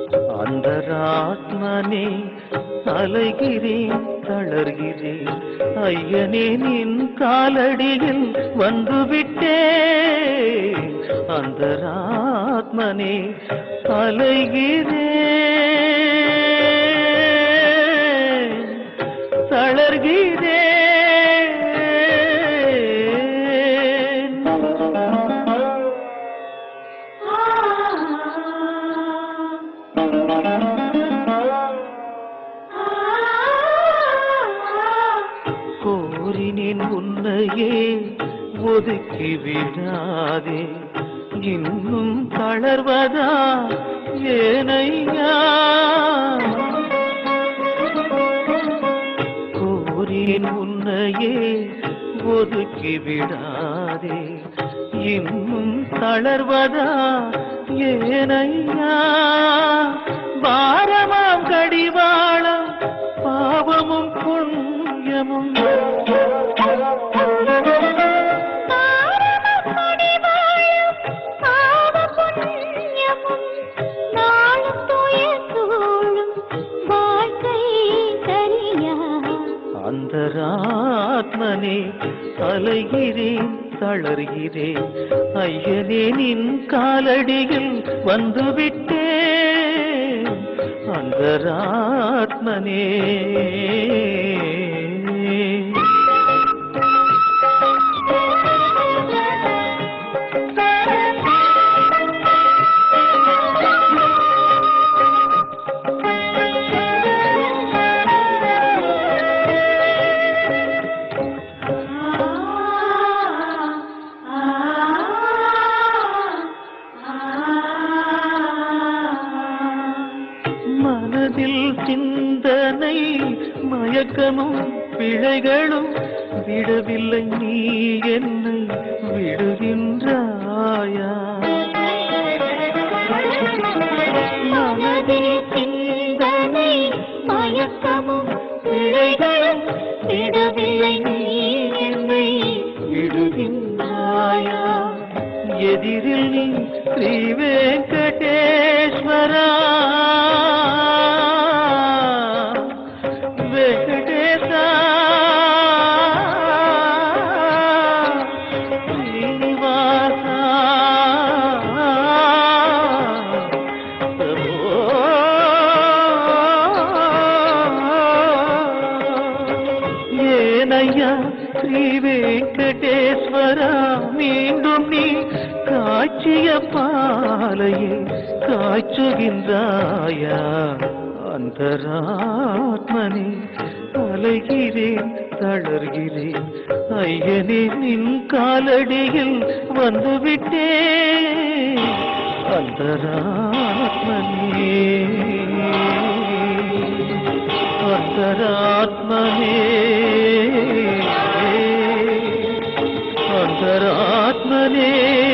அந்தராத்மனே அலைகிறேன் தளர்கிறேன் ஐயனே நின் காலடியில் வந்துவிட்டேன் அந்தராத்மனே அலைகிறேன் தளர்கிறேன் கோரினேன் உன்னையே ஒதுக்கி விடாதே இன்னும் தளர்வதா ஏனையா கோரின் உன்னையே ஒதுக்கி விடாதே இன்னும் தளர்வதா ஏனையா பாரமாம் கடிவாளம் பாவமும் புண்ணியமும் அந்தராத்மனே அலைகிறேன் தளர்கிறேன் ஐயனே நின் காலடியில் வந்துவிட்டேன் அந்தராத்மனே மனதில் சிந்தனை மயக்கமும் பிழைகளும் விடவில்லை நீ என்னை விடுகின்றாயா மனதில் சிந்தனை மயக்கமும் பிழைகளும் விடவில்லை நீ என்னை விடுகின்றாயா எதிரில் நீ ஸ்ரீ வெங்கடேஸ்வரா வெங்கடேசா ஸ்ரீனிவாசா பிரபோ ஏனையா ஸ்ரீ வெங்கடேஸ்வரா மீண்டும் நீ காட்சிய பாலையை காய்ச்சுகின்றாயா அந்தராத்மனே அலைகிறேன் தளர்கிறேன் ஐயனே நின் காலடியில் வந்துவிட்டேன் அந்தராத்மனே அந்தராத்மனே அந்தராத்மனே